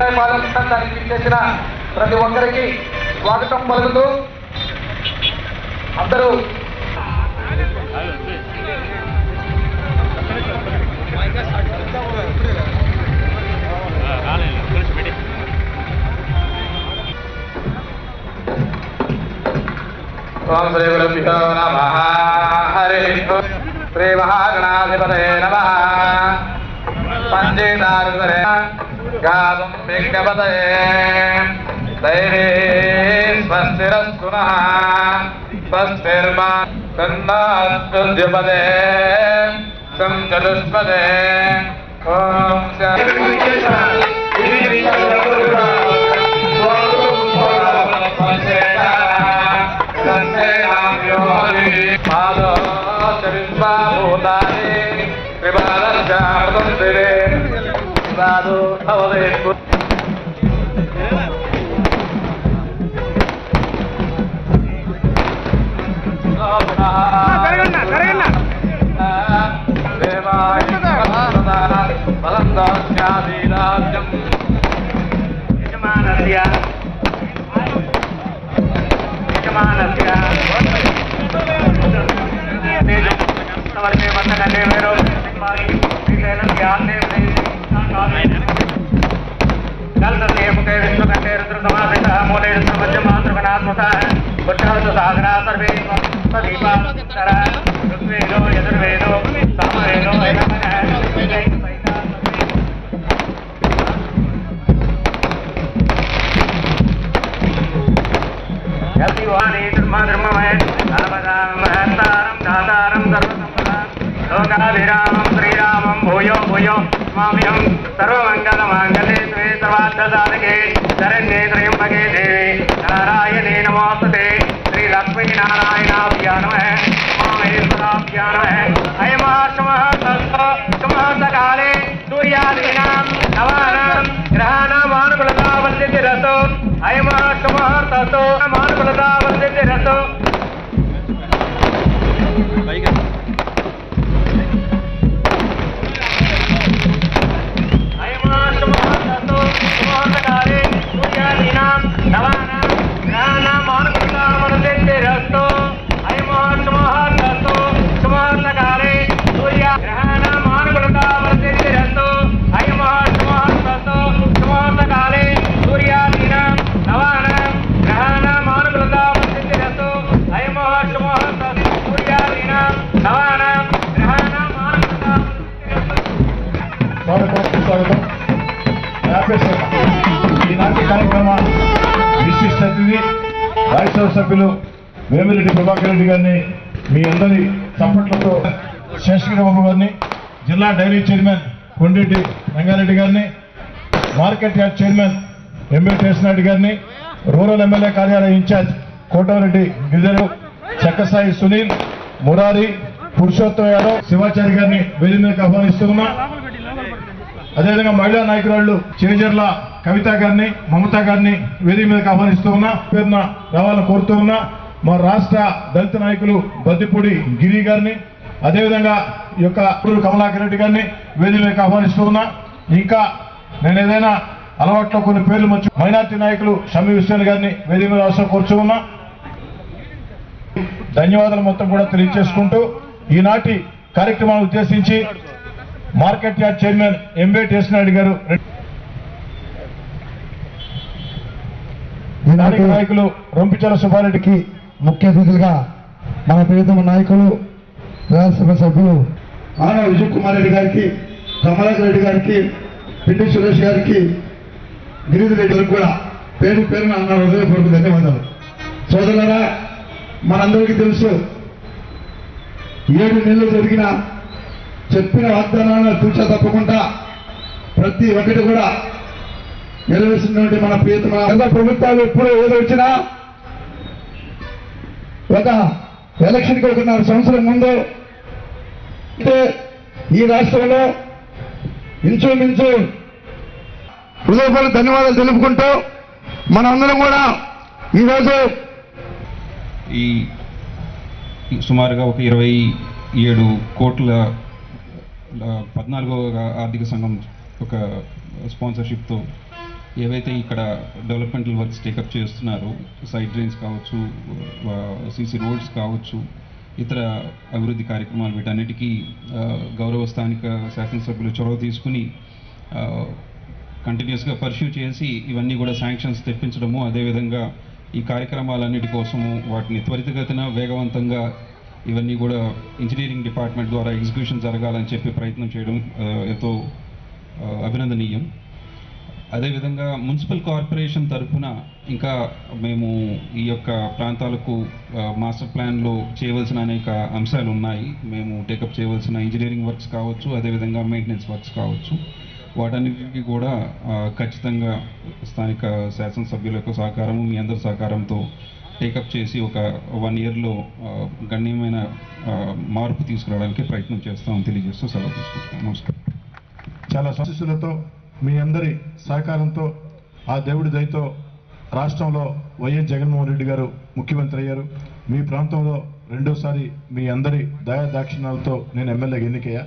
దానికి ఇచ్చేసిన ప్రతి ఒక్కరికి స్వాగతం పలుకుతూ అందరూ ఓం శ్రీ గురుభ్యో నమ హరి శ్రీ మహాగణాధిపతే నమ పంచేతారుసరే గాతుం విఘ్నపతే దైవే స్వస్తిరస్తు నః స్వస్తిర్మా తన్నాద్యుపదే సంచతుష్పదే ఓం సాధు అవదే యజమానస్య యజమానస్య సమర్పే వందనమే వేరో సింబాగి శ్రీశైలం ధ్యానే కల్సతే ముఖే విష్ణుకంఠే రుద్రసమాసిత మూలే రుద్రమధ్యమాతృగణాత్మత బుద్ధవతు సాగరా సర్వే స్వదీపార ఋగ్వేదో యజుర్వేదో సామవేదో యతివాణి ధర్మధర్మమయ నర్మదాం మహంతారం దాతారం సర్వసంపదాం లోకాభిరామం శ్రీరామం భూయో భూయో స్వామ్యం సర్వమంగళమాంగళ్యే స్వే సర్వార్థసాధకే శరణ్యే త్రయంబకే దేవి నారాయణే నమోస్తుతే శ్రీ లక్ష్మీ నారాయణాభ్యా నమ మామేశ్వరాభ్యా నమ అయమాశమః తస్తో సుమహంతకాలే సూర్యాదీనాం నవానాం గ్రహాణామానుకూలతా వర్తితి రతో అయమాశమః తస్తో మానుకూలతా వర్తితి రతో అయమాశమహస్తతో సుమహంతకాలే సూర్యాదీనాం నవానాం గ్రహాణాం ఆనుకూలతా వర్తితి రతో అయమాశమహస్తతో సుమహంతకాలే సూర్య గ్రహాణాం ఆనుకూలతా వర్తితి రతో అయమాశమహస్తతో సుమహంతకాలే సూర్యాదీనాం నవానాం గ్రహాణాం ఆనుకూలతా వర్తితి రతో అయమాశమహస్తతో సూర్యాదీనాం నవానాం గ్రహాణాం ఆనుకూలతా స్వాగతం స్వాగతం యాభై శాతం ఈనాటి కార్యక్రమ విశిష్ట అతిథి రాజ్యసభ సభ్యులు వేమిరెడ్డి ప్రభాకర్ రెడ్డి గారిని మీ అందరి చప్పట్లతో శేషగిరి బాబు గారిని జిల్లా డైరీ చైర్మన్ కొండెడ్డి రంగారెడ్డి గారిని market yard chairman MA Reddy గారిని రూరల్ ఎమ్మెల్యే కార్యాలయ ఇన్ఛార్జ్ కోటమిరెడ్డి గిరిజను చక్కసాయి సునీల్ మురారి పురుషోత్తం యాదవ్ శివాచారి గారిని వేదిక మీదకి ఆహ్వానిస్తున్నా అదేవిధంగా మహిళా నాయకురాళ్ళు చేజర్ల కవిత గారిని మమతా గారిని వేదిక మీదకి ఆహ్వానిస్తూ ఉన్నా పేరున రావాలని కోరుతూ ఉన్నా మా రాష్ట్ర దళిత నాయకులు బద్దిపూడి గిరి గారిని అదేవిధంగా ఈ యొక్క అప్పుడు కమలాకర్ రెడ్డి గారిని వేదిక మీదకి ఆహ్వానిస్తూ ఉన్నా ఇంకా నేను ఏదైనా అలవాట్లో కొన్ని పేర్లు మంచి మైనార్టీ నాయకులు షమి విశ్వన్ గారిని వేదిక మీద అవసరం కోరుచూ ఉన్నా ధన్యవాదాలు మొత్తం కూడా తెలియజేసుకుంటూ ఈనాటి కార్యక్రమాన్ని ఉద్దేశించి మార్కెట్ యార్డ్ చైర్మన్ ఎంబే నాయుడు గారు ఈనాటి నాయకులు రొంపిచల సుబ్బారెడ్డికి ముఖ్య అతిథులుగా మన ప్రియతమ నాయకులు రాజ్యసభ సభ్యులు ఆన విజయ్ కుమార్ రెడ్డి గారికి కమలాకర్ రెడ్డి గారికి పిండి సురేష్ గారికి గిరిధి రెడ్డి గారికి కూడా పేరు పేరున నా హృదయపూర్వక ధన్యవాదాలు సోదరులారా మనందరికీ తెలుసు ఏడు నెలలు జరిగిన చెప్పిన వాగ్దానాలను తూచా తప్పకుండా ప్రతి ఒక్కటి కూడా నెరవేర్చినటువంటి మన ప్రియతమ కేంద్ర ప్రభుత్వాలు ఎప్పుడు ఏదో వచ్చినా ఒక ఎలక్షన్కి ఒకన్నర సంవత్సరం ముందు అంటే ఈ రాష్ట్రంలో ఇంచుమించు హృదయపూర్వక ధన్యవాదాలు తెలుపుకుంటూ మనందరం కూడా ఈరోజు ఈ ఈ సుమారుగా ఒక ఇరవై ఏడు కోట్ల ల- పద్నాలుగో ఆర్థిక సంఘం ఒక స్పాన్సర్షిప్తో ఏవైతే ఇక్కడ డెవలప్మెంటల్ వర్క్స్ టేకప్ చేస్తున్నారో సైడ్ డ్రైన్స్ కావచ్చు సీసీ రోడ్స్ కావచ్చు ఇతర అభివృద్ధి కార్యక్రమాలు వీటన్నిటికీ ఆ, గౌరవ స్థానిక శాసనసభ్యులు చొరవ తీసుకుని కంటిన్యూస్గా పర్ష్యూ చేసి ఇవన్నీ కూడా శాంక్షన్స్ తెప్పించడము అదేవిధంగా ఈ కార్యక్రమాలన్నిటి కోసము వాటిని త్వరితగతిన వేగవంతంగా ఇవన్నీ కూడా ఇంజనీరింగ్ డిపార్ట్మెంట్ ద్వారా ఎగ్జిక్యూషన్ జరగాలని చెప్పి ప్రయత్నం చేయడం ఆ, ఎంతో ఆ, అభినందనీయం అదేవిధంగా మున్సిపల్ కార్పొరేషన్ తరఫున ఇంకా మేము ఈ యొక్క ప్రాంతాలకు ఆ, మాస్టర్ ప్లాన్లో చేయవలసిన అనేక అంశాలు ఉన్నాయి మేము టేకప్ చేయవలసిన ఇంజనీరింగ్ వర్క్స్ కావచ్చు అదేవిధంగా మెయింటెనెన్స్ వర్క్స్ కావచ్చు వాటన్నిటికీ కూడా ఆ, ఖచ్చితంగా స్థానిక శాసనసభ్యుల యొక్క సహకారము మీ అందరి సహకారంతో టేకప్ చేసి ఒక వన్ ఇయర్లో గణనీయమైన ఆ, మార్పు తీసుకురావడానికి ప్రయత్నం చేస్తామని తెలియజేస్తూ సెలవు తీసుకుంటాం నమస్కారం చాలా సంశస్సులతో మీ అందరి సహకారంతో ఆ దేవుడి దయతో రాష్ట్రంలో వైఎస్ జగన్మోహన్ రెడ్డి గారు ముఖ్యమంత్రి అయ్యారు మీ ప్రాంతంలో రెండోసారి మీ అందరి దయా దాక్షిణాలతో నేను ఎమ్మెల్యేగా ఎన్నికయ్యా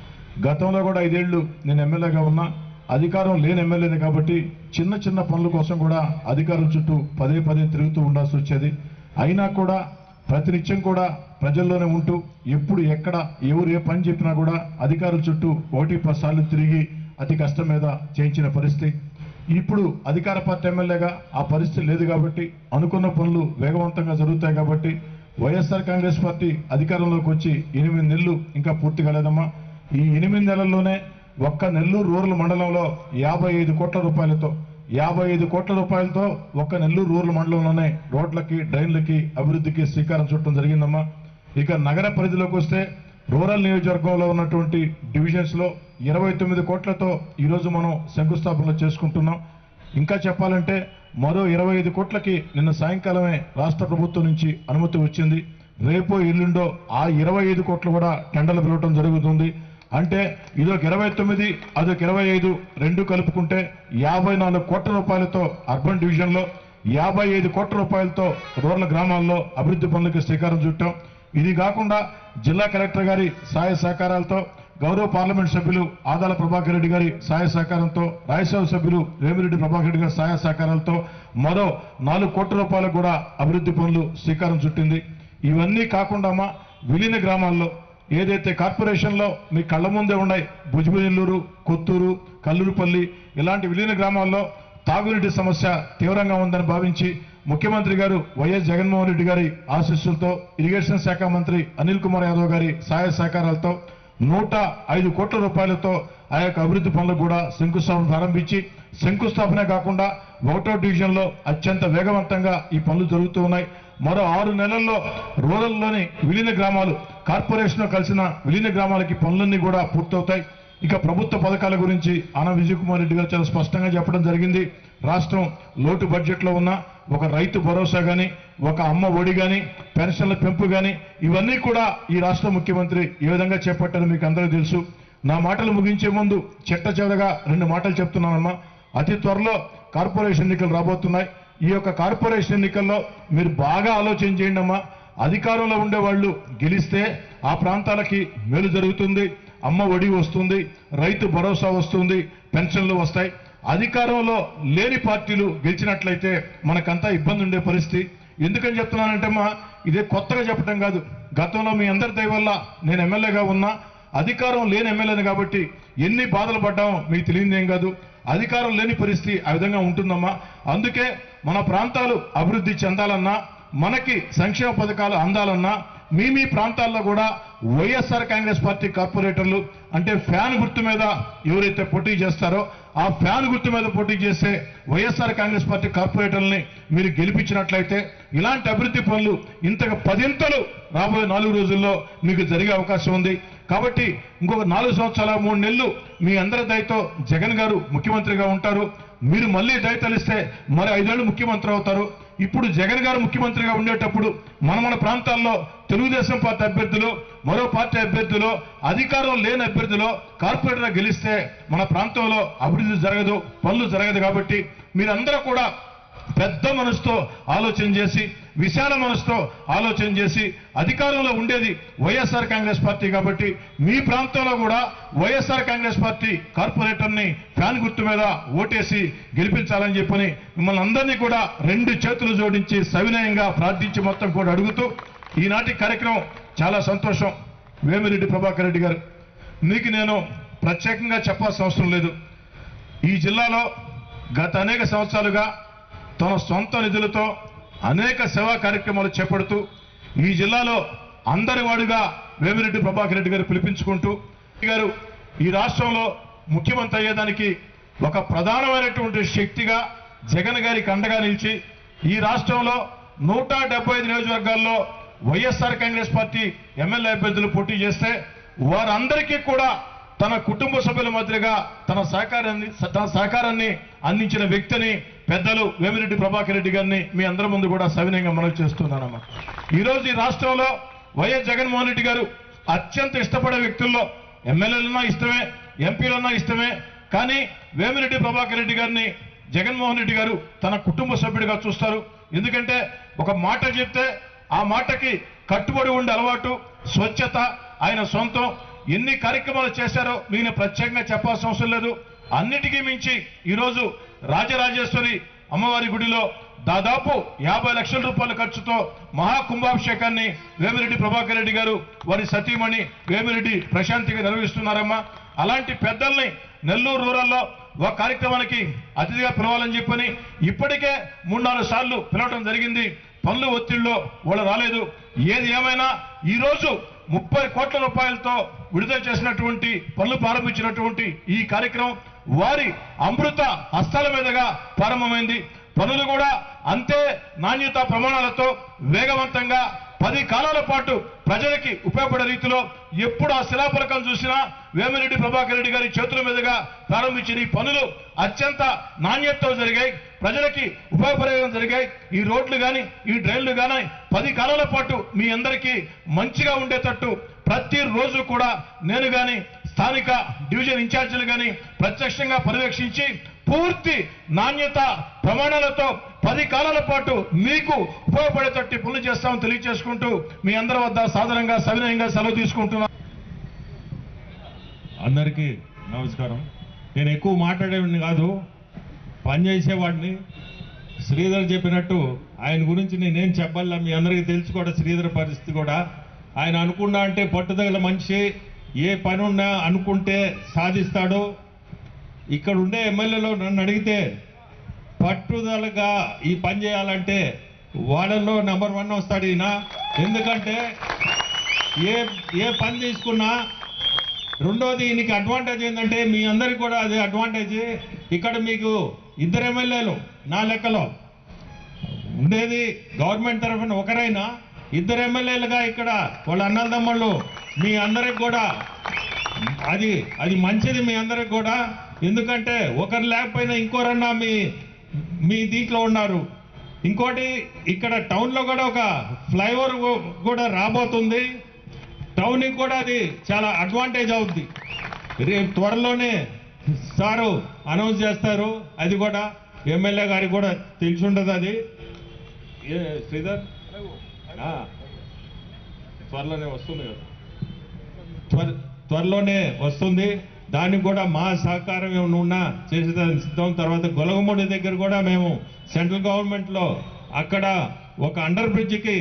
గతంలో కూడా ఐదేళ్లు నేను ఎమ్మెల్యేగా ఉన్నా అధికారం లేని ఎమ్మెల్యేని కాబట్టి చిన్న చిన్న పనుల కోసం కూడా అధికారం చుట్టూ పదే పదే తిరుగుతూ ఉండాల్సి వచ్చేది అయినా కూడా ప్రతినిత్యం కూడా ప్రజల్లోనే ఉంటూ ఎప్పుడు ఎక్కడ ఎవరు ఏ పని చెప్పినా కూడా అధికారుల చుట్టూ ఒకటి పది సార్లు తిరిగి అతి కష్టం మీద చేయించిన పరిస్థితి ఇప్పుడు అధికార పార్టీ ఎమ్మెల్యేగా ఆ పరిస్థితి లేదు కాబట్టి అనుకున్న పనులు వేగవంతంగా జరుగుతాయి కాబట్టి వైఎస్ఆర్ కాంగ్రెస్ పార్టీ అధికారంలోకి వచ్చి ఎనిమిది నెలలు ఇంకా పూర్తి కాలేదమ్మా ఈ ఎనిమిది నెలల్లోనే ఒక్క నెల్లూరు రూరల్ మండలంలో యాభై ఐదు కోట్ల రూపాయలతో యాభై ఐదు కోట్ల రూపాయలతో ఒక్క నెల్లూరు రూరల్ మండలంలోనే రోడ్లకి డ్రైన్లకి అభివృద్ధికి శ్రీకారం చుట్టడం జరిగిందమ్మా ఇక నగర పరిధిలోకి వస్తే రూరల్ నియోజకవర్గంలో ఉన్నటువంటి డివిజన్స్ లో ఇరవై తొమ్మిది కోట్లతో ఈరోజు మనం శంకుస్థాపనలు చేసుకుంటున్నాం ఇంకా చెప్పాలంటే మరో ఇరవై ఐదు కోట్లకి నిన్న సాయంకాలమే రాష్ట్ర ప్రభుత్వం నుంచి అనుమతి వచ్చింది రేపో ఎల్లుండో ఆ ఇరవై ఐదు కోట్లు కూడా టెండర్లు పిలవటం జరుగుతుంది అంటే ఇదొక ఇరవై తొమ్మిది అదొక ఇరవై ఐదు రెండు కలుపుకుంటే యాభై నాలుగు కోట్ల రూపాయలతో అర్బన్ డివిజన్లో యాభై ఐదు కోట్ల రూపాయలతో రూరల్ గ్రామాల్లో అభివృద్ధి పనులకు శ్రీకారం చుట్టాం ఇది కాకుండా జిల్లా కలెక్టర్ గారి సహాయ సహకారాలతో గౌరవ పార్లమెంట్ సభ్యులు ఆదాల ప్రభాకర్ రెడ్డి గారి సహాయ సహకారంతో రాజ్యసభ సభ్యులు వేమిరెడ్డి ప్రభాకర్ రెడ్డి గారి సహాయ సహకారాలతో మరో నాలుగు కోట్ల రూపాయలకు కూడా అభివృద్ధి పనులు శ్రీకారం చుట్టింది ఇవన్నీ కాకుండా అమ్మా విలీన గ్రామాల్లో ఏదైతే కార్పొరేషన్లో మీ కళ్ళ ముందే ఉన్నాయి భుజబిల్లూరు కొత్తూరు కల్లూరుపల్లి ఇలాంటి విలీన గ్రామాల్లో తాగునీటి సమస్య తీవ్రంగా ఉందని భావించి ముఖ్యమంత్రి గారు వైఎస్ జగన్మోహన్ రెడ్డి గారి ఆశీస్సులతో ఇరిగేషన్ శాఖ మంత్రి అనిల్ కుమార్ యాదవ్ గారి సహాయ సహకారాలతో నూట ఐదు కోట్ల రూపాయలతో ఆ యొక్క అభివృద్ధి పనులకు కూడా శంకుస్థాపన ప్రారంభించి శంకుస్థాపనే కాకుండా ఒకటో డివిజన్లో అత్యంత వేగవంతంగా ఈ పనులు జరుగుతూ ఉన్నాయి మరో ఆరు నెలల్లో రూరల్లోని విలీన గ్రామాలు కార్పొరేషన్ కలిసిన విలీన గ్రామాలకి పనులన్నీ కూడా పూర్తవుతాయి ఇక ప్రభుత్వ పథకాల గురించి ఆన విజయ్ కుమార్ రెడ్డి గారు చాలా స్పష్టంగా చెప్పడం జరిగింది రాష్ట్రం లోటు బడ్జెట్ లో ఉన్న ఒక రైతు భరోసా గాని ఒక అమ్మ ఒడి గాని పెన్షన్ల పెంపు గాని ఇవన్నీ కూడా ఈ రాష్ట్ర ముఖ్యమంత్రి ఏ విధంగా చేపట్టారో మీకు అందరికీ తెలుసు నా మాటలు ముగించే ముందు చెట్ట చివరగా రెండు మాటలు చెప్తున్నానమ్మా అతి త్వరలో కార్పొరేషన్ ఎన్నికలు రాబోతున్నాయి ఈ యొక్క కార్పొరేషన్ ఎన్నికల్లో మీరు బాగా ఆలోచన చేయండి అమ్మా అధికారంలో ఉండే వాళ్ళు గెలిస్తే ఆ ప్రాంతాలకి మేలు జరుగుతుంది అమ్మ ఒడి వస్తుంది రైతు భరోసా వస్తుంది పెన్షన్లు వస్తాయి అధికారంలో లేని పార్టీలు గెలిచినట్లయితే మనకంతా ఇబ్బంది ఉండే పరిస్థితి ఎందుకని చెప్తున్నానంటే అమ్మా ఇదే కొత్తగా చెప్పడం కాదు గతంలో మీ అందరి దయ వల్ల నేను ఎమ్మెల్యేగా ఉన్నా అధికారం లేని ఎమ్మెల్యేని కాబట్టి ఎన్ని బాధలు పడ్డామో మీకు తెలియదేం కాదు అధికారం లేని పరిస్థితి ఆ విధంగా ఉంటుందమ్మా అందుకే మన ప్రాంతాలు అభివృద్ధి చెందాలన్నా మనకి సంక్షేమ పథకాలు అందాలన్నా మీ మీ ప్రాంతాల్లో కూడా వైఎస్ఆర్ కాంగ్రెస్ పార్టీ కార్పొరేటర్లు అంటే ఫ్యాన్ గుర్తు మీద ఎవరైతే పోటీ చేస్తారో ఆ ఫ్యాన్ గుర్తు మీద పోటీ చేసే వైఎస్ఆర్ కాంగ్రెస్ పార్టీ కార్పొరేటర్లని మీరు గెలిపించినట్లయితే ఇలాంటి అభివృద్ధి పనులు ఇంతకు పదింతలు రాబోయే నాలుగు రోజుల్లో మీకు జరిగే అవకాశం ఉంది కాబట్టి ఇంకొక నాలుగు సంవత్సరాల మూడు నెలలు మీ అందరి దయతో జగన్ గారు ముఖ్యమంత్రిగా ఉంటారు మీరు మళ్ళీ దయ తలిస్తే మరి ఐదేళ్లు ముఖ్యమంత్రి అవుతారు ఇప్పుడు జగన్ గారు ముఖ్యమంత్రిగా ఉండేటప్పుడు మన మన ప్రాంతాల్లో తెలుగుదేశం పార్టీ అభ్యర్థులు మరో పార్టీ అభ్యర్థులు అధికారం లేని అభ్యర్థులు కార్పొరేటర్ గెలిస్తే మన ప్రాంతంలో అభివృద్ధి జరగదు పనులు జరగదు కాబట్టి మీరందరూ కూడా పెద్ద మనసుతో ఆలోచన చేసి విశాల మనసుతో ఆలోచన చేసి అధికారంలో ఉండేది వైఎస్ఆర్ కాంగ్రెస్ పార్టీ కాబట్టి మీ ప్రాంతంలో కూడా వైఎస్ఆర్ కాంగ్రెస్ పార్టీ కార్పొరేటర్ని ఫ్యాన్ గుర్తు మీద ఓటేసి గెలిపించాలని చెప్పని మిమ్మల్ని అందరినీ కూడా రెండు చేతులు జోడించి సవినయంగా ప్రార్థించి మొత్తం కూడా అడుగుతూ ఈనాటి కార్యక్రమం చాలా సంతోషం వేమిరెడ్డి ప్రభాకర్ రెడ్డి గారు మీకు నేను ప్రత్యేకంగా చెప్పాల్సిన అవసరం లేదు ఈ జిల్లాలో గత అనేక సంవత్సరాలుగా తన సొంత నిధులతో అనేక సేవా కార్యక్రమాలు చేపడుతూ ఈ జిల్లాలో అందరి వాడుగా వేమిరెడ్డి ప్రభాకర్ రెడ్డి గారు పిలిపించుకుంటూ గారు ఈ రాష్ట్రంలో ముఖ్యమంత్రి అయ్యేదానికి ఒక ప్రధానమైనటువంటి శక్తిగా జగన్ గారికి అండగా నిలిచి ఈ రాష్ట్రంలో నూట డెబ్బై ఐదు నియోజకవర్గాల్లో వైఎస్ఆర్ కాంగ్రెస్ పార్టీ ఎమ్మెల్యే అభ్యర్థులు పోటీ చేస్తే వారందరికీ కూడా తన కుటుంబ సభ్యుల మధ్యగా తన సహకారాన్ని తన సహకారాన్ని అందించిన వ్యక్తిని పెద్దలు వేమిరెడ్డి ప్రభాకర్ రెడ్డి గారిని మీ అందరి ముందు కూడా సవినయంగా మనవి చేస్తున్నానమ్మా ఈ రోజు ఈ రాష్ట్రంలో వైఎస్ జగన్మోహన్ రెడ్డి గారు అత్యంత ఇష్టపడే వ్యక్తుల్లో ఎమ్మెల్యేలన్నా ఇష్టమే ఎంపీలన్నా ఇష్టమే కానీ వేమిరెడ్డి ప్రభాకర్ రెడ్డి గారిని జగన్మోహన్ రెడ్డి గారు తన కుటుంబ సభ్యుడిగా చూస్తారు ఎందుకంటే ఒక మాట చెప్తే ఆ మాటకి కట్టుబడి ఉండే అలవాటు స్వచ్ఛత ఆయన సొంతం ఎన్ని కార్యక్రమాలు చేశారో నేను ప్రత్యేకంగా చెప్పాల్సిన అవసరం లేదు అన్నిటికీ మించి ఈరోజు రాజరాజేశ్వరి అమ్మవారి గుడిలో దాదాపు యాభై లక్షల రూపాయల ఖర్చుతో మహాకుంభాభిషేకాన్ని వేమిరెడ్డి ప్రభాకర్ రెడ్డి గారు వారి సతీమణి వేమిరెడ్డి ప్రశాంతిగా నిర్వహిస్తున్నారమ్మా అలాంటి పెద్దల్ని నెల్లూరు రూరల్లో ఒక కార్యక్రమానికి అతిథిగా పిలవాలని చెప్పని ఇప్పటికే మూడు నాలుగు సార్లు పిలవడం జరిగింది పనులు ఒత్తిడిలో వాళ్ళు రాలేదు ఏది ఏమైనా ఈ రోజు ముప్పై కోట్ల రూపాయలతో విడుదల చేసినటువంటి పనులు ప్రారంభించినటువంటి ఈ కార్యక్రమం వారి అమృత హస్తాల మీదుగా ప్రారంభమైంది పనులు కూడా అంతే నాణ్యత ప్రమాణాలతో వేగవంతంగా పది కాలాల పాటు ప్రజలకి ఉపయోగపడే రీతిలో ఎప్పుడు ఆ శిలాఫలకం చూసినా వేమిరెడ్డి ప్రభాకర్ రెడ్డి గారి చేతుల మీదుగా ప్రారంభించిన ఈ పనులు అత్యంత నాణ్యతతో జరిగాయి ప్రజలకి ఉపయోగపడేలా జరిగాయి ఈ రోడ్లు కానీ ఈ డ్రైన్లు కానీ పది కాలాల పాటు మీ అందరికీ మంచిగా ఉండేటట్టు ప్రతిరోజు కూడా నేను కానీ స్థానిక డివిజన్ ఇన్ఛార్జీలు కానీ ప్రత్యక్షంగా పర్యవేక్షించి పూర్తి నాణ్యత ప్రమాణాలతో పది కాలాల పాటు మీకు ఉపయోగపడేటట్టు పనులు చేస్తామని తెలియజేసుకుంటూ మీ అందరి వద్ద సాధారణంగా సవినయంగా సెలవు తీసుకుంటున్నాను అందరికీ నమస్కారం నేను ఎక్కువ మాట్లాడేవాడిని కాదు పనిచేసేవాడిని శ్రీధర్ చెప్పినట్టు ఆయన గురించి నేనేం చెప్పాలా మీ అందరికీ తెలుసు కూడా శ్రీధర్ పరిస్థితి కూడా ఆయన అనుకున్నా అంటే పట్టుదగల మనిషి ఏ పని ఉన్నా అనుకుంటే సాధిస్తాడు ఇక్కడ ఉండే ఎమ్మెల్యేలో నన్ను అడిగితే పట్టుదలగా ఈ పని చేయాలంటే వాళ్ళలో నెంబర్ వన్ వస్తాడు ఈయన ఎందుకంటే ఏ ఏ పని తీసుకున్నా రెండోది నీకు అడ్వాంటేజ్ ఏంటంటే మీ అందరికి కూడా అది అడ్వాంటేజ్ ఇక్కడ మీకు ఇద్దరు ఎమ్మెల్యేలు నా లెక్కలో ఉండేది గవర్నమెంట్ తరఫున ఒకరైనా ఇద్దరు ఎమ్మెల్యేలుగా ఇక్కడ వాళ్ళ అన్నదమ్ముళ్ళు మీ అందరికి కూడా అది అది మంచిది మీ అందరికి కూడా ఎందుకంటే ఒకరు లేకపోయినా ఇంకోరన్నా మీ మీ దీంట్లో ఉన్నారు ఇంకోటి ఇక్కడ టౌన్లో కూడా ఒక ఫ్లైఓవర్ కూడా రాబోతుంది టౌన్కి కూడా అది చాలా అడ్వాంటేజ్ అవుద్ది రేపు త్వరలోనే సారు అనౌన్స్ చేస్తారు అది కూడా ఎమ్మెల్యే గారికి కూడా తెలిసి ఉంటుంది అది ఏ శ్రీధర్ ఆ, త్వరలోనే వస్తుంది కదా త్వర త్వరలోనే వస్తుంది దానికి కూడా మా సహకారం ఏమైనా ఉన్నా చేసేదానికి సిద్ధం తర్వాత గొలగమూడి దగ్గర కూడా మేము సెంట్రల్ గవర్నమెంట్లో అక్కడ ఒక అండర్ బ్రిడ్జ్కి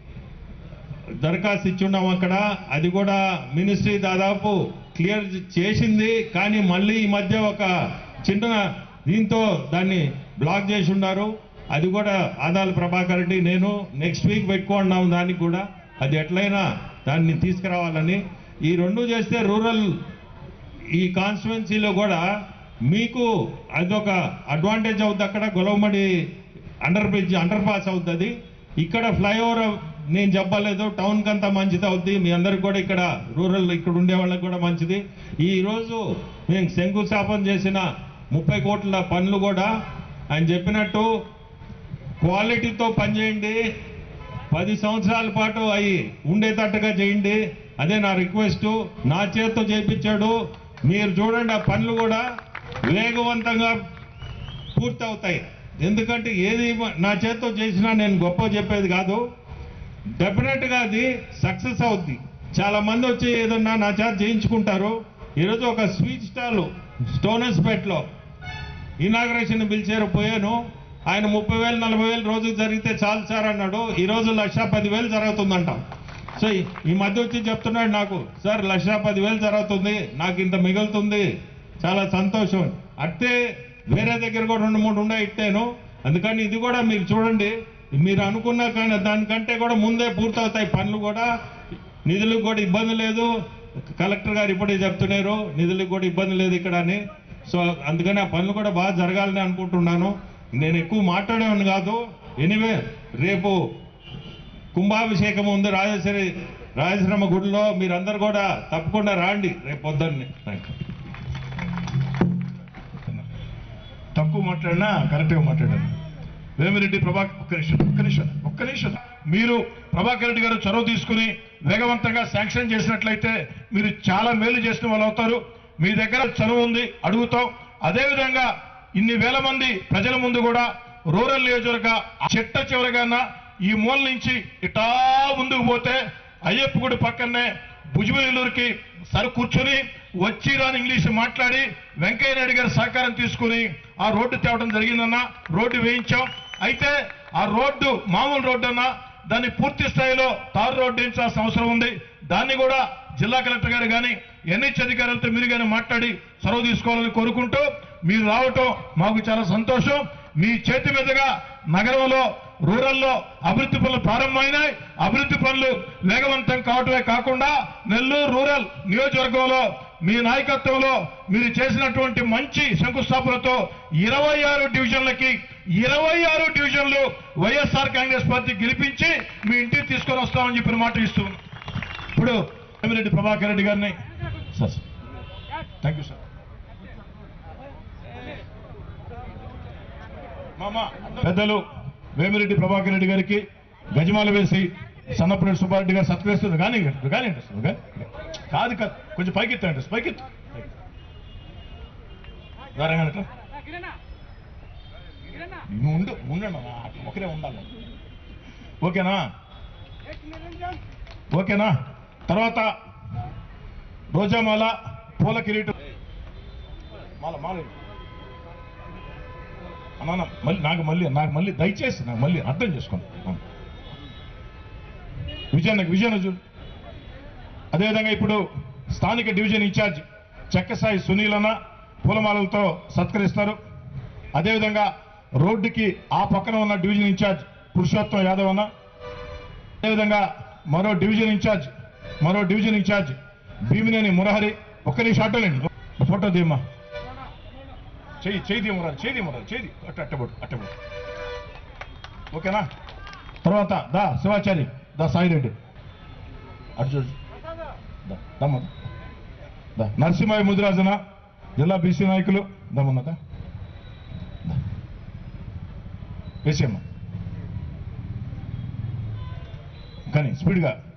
దరఖాస్తు ఇచ్చున్నాం అక్కడ అది కూడా మినిస్ట్రీ దాదాపు క్లియర్ చేసింది కానీ మళ్ళీ ఈ మధ్య ఒక చిన్న దీంతో దాన్ని బ్లాక్ చేసి ఉన్నారు అది కూడా ఆదాల ప్రభాకర్ రెడ్డి నేను నెక్స్ట్ వీక్ పెట్టుకున్నాం దానికి కూడా అది ఎట్లయినా దాన్ని తీసుకురావాలని ఈ రెండు చేస్తే రూరల్ ఈ కాన్స్టిట్యున్సీలో కూడా మీకు అదొక అడ్వాంటేజ్ అవుతుంది అక్కడ Golavamadi under bridge under pass అవుతుంది ఇక్కడ ఫ్లైఓవర్ నేను చెప్పలేదు టౌన్ కంతా మంచిది అవుద్ది మీ అందరికి కూడా ఇక్కడ రూరల్ ఇక్కడ ఉండే వాళ్ళకి కూడా మంచిది ఈ రోజు మేము శంకుస్థాపన చేసిన ముప్పై కోట్ల పనులు కూడా ఆయన చెప్పినట్టు క్వాలిటీతో పనిచేయండి పది సంవత్సరాల పాటు అవి ఉండేటట్టుగా చేయండి అదే నా రిక్వెస్ట్ నా చేతితో చేయించాడు మీరు చూడండి ఆ పనులు కూడా వేగవంతంగా పూర్తవుతాయి ఎందుకంటే ఏది నా చేత్తో చేసినా నేను గొప్ప చెప్పేది కాదు డెఫినెట్గా అది సక్సెస్ అవుద్ది చాలా మంది వచ్చి ఏదన్నా నా చేత చేయించుకుంటారు ఈరోజు ఒక స్వీట్ స్టాల్ స్టోనస్పేట్లో ఇనాగ్రేషన్ పిలిచారు పోయాను ఆయన ముప్పై వేలు నలభై వేలు రోజుకు జరిగితే చాలు సార్ అన్నాడు ఈ రోజు లక్ష పదివేలు జరుగుతుందంట సో ఈ- ఈ మధ్య వచ్చి చెప్తున్నాడు నాకు సార్ లక్ష పదివేలు జరుగుతుంది నాకు ఇంత మిగులుతుంది చాలా సంతోషం అట్టే వేరే దగ్గర కూడా రెండు మూడు ఉండే ఇట్టాను అందుకని ఇది కూడా మీరు చూడండి మీరు అనుకున్న కానీ దానికంటే కూడా ముందే పూర్తవుతాయి పనులు కూడా నిధులకు కూడా ఇబ్బంది లేదు కలెక్టర్ గారు ఇప్పుడే చెప్తున్నారు నిధులకు కూడా ఇబ్బంది లేదు ఇక్కడ అని సో అందుకని ఆ పనులు కూడా బాగా జరగాలని అనుకుంటున్నాను నేను ఎక్కువ మాట్లాడేవాడిని కాదు ఎనివే రేపు కుంభాభిషేకం ఉంది రాజేశ్వరి రాజేశ్వరమ్మ గుడిలో మీరందరూ కూడా తప్పకుండా రాండి రేపు పొద్దున్నే థ్యాంక్ యూ తక్కువ మాట్లాడినా కరెక్ట్గా మాట్లాడారు వేమిరెడ్డి ప్రభాకర్ ఒక్క నిమిషం ఒక్క నిమిషం ఒక్క నిమిషం మీరు ప్రభాకర్ రెడ్డి గారు చొరవ తీసుకుని వేగవంతంగా శాంక్షన్ చేసినట్లయితే మీరు చాలా మేలు చేసిన వాళ్ళు అవుతారు మీ దగ్గర చనువు ఉంది అడుగుతాం అదేవిధంగా ఇన్ని వేల మంది ప్రజల ముందు కూడా రూరల్ నియోజకవర్గ చెట్ట చివరగాన ఈ మూల నుంచి ఇటా ముందుకు పోతే అయ్యప్ప గుడి పక్కనే భుజమనెల్లూరుకి సరి కూర్చొని వచ్చి రాని ఇంగ్లీష్ మాట్లాడి వెంకయ్య నాయుడు గారి సహకారం తీసుకుని ఆ రోడ్డు తేవడం జరిగిందన్న రోడ్డు వేయించాం అయితే ఆ రోడ్డు మామూలు రోడ్డు అన్నా దాన్ని పూర్తి స్థాయిలో తారు రోడ్డు వేయించాల్సిన అవసరం ఉంది దాన్ని కూడా జిల్లా కలెక్టర్ గారు కానీ ఎన్హెచ్ అధికారులతో మీరు కానీ మాట్లాడి చొరవ తీసుకోవాలని కోరుకుంటూ మీరు రావటం మాకు చాలా సంతోషం మీ చేతి మీదుగా నగరంలో రూరల్లో అభివృద్ధి పనులు ప్రారంభమైనాయి అభివృద్ధి పనులు వేగవంతం కావటమే కాకుండా నెల్లూరు రూరల్ నియోజకవర్గంలో మీ నాయకత్వంలో మీరు చేసినటువంటి మంచి శంకుస్థాపనతో ఇరవై ఆరు డివిజన్లకి ఇరవై ఆరు డివిజన్లు వైఎస్ఆర్ కాంగ్రెస్ పార్టీ గెలిపించి మీ ఇంటికి తీసుకొని వస్తామని చెప్పిన మాట ఇస్తూ ఇప్పుడు రెడ్డి ప్రభాకర్ రెడ్డి గారిని సార్ థ్యాంక్ యూ సార్ పెద్దలు వేమిరెడ్డి ప్రభాకర్ రెడ్డి గారికి గజమాల వేసి సన్నపరెడ్డి సుబ్బారెడ్డి గారు సత్కరిస్తుంది కానీ కానీ కానీ కాదు కాదు కొంచెం పైకెత్తండి పైకెత్తు దారంగా నువ్వు ఉండు ఉండండి అన్న, ఒకరే ఉండాలి ఓకేనా ఓకేనా తర్వాత రోజామాల పూల కిరీటం మాల మాల అన్నా మళ్ళీ నాకు మళ్ళీ నాకు మళ్ళీ దయచేసి నాకు మళ్ళీ అర్థం చేసుకోండి విజయన్న విజయన్న చూడు అదేవిధంగా ఇప్పుడు స్థానిక డివిజన్ ఇన్ఛార్జ్ చెక్కసాయి సునీల్ అన్న పూలమాలలతో సత్కరిస్తారు అదేవిధంగా రోడ్డుకి ఆ పక్కన ఉన్న డివిజన్ ఇన్ఛార్జ్ పురుషోత్తం యాదవ్ అన్న అదేవిధంగా మరో డివిజన్ ఇన్ఛార్జ్ మరో డివిజన్ ఇన్ఛార్జ్ భీమినేని మురహరి ఒక్క నిమిషం అట్టలేండి ఫోటో తీయమ్మా చెయ్యి చేయి తీయమరాలి చేయి తీయమరాలి చేయి తీ. అట్ట అట్టబడు అట్టబడు ఓకేనా తర్వాత దా శివాచారి దా సాయిరెడ్డి అటు చూడు దా దమ్మ దా నరసింహయ్య ముదిరాజన జిల్లా బీసీ నాయకులు దమ్మన్నదా వేసేయమ్మా కానీ స్పీడ్గా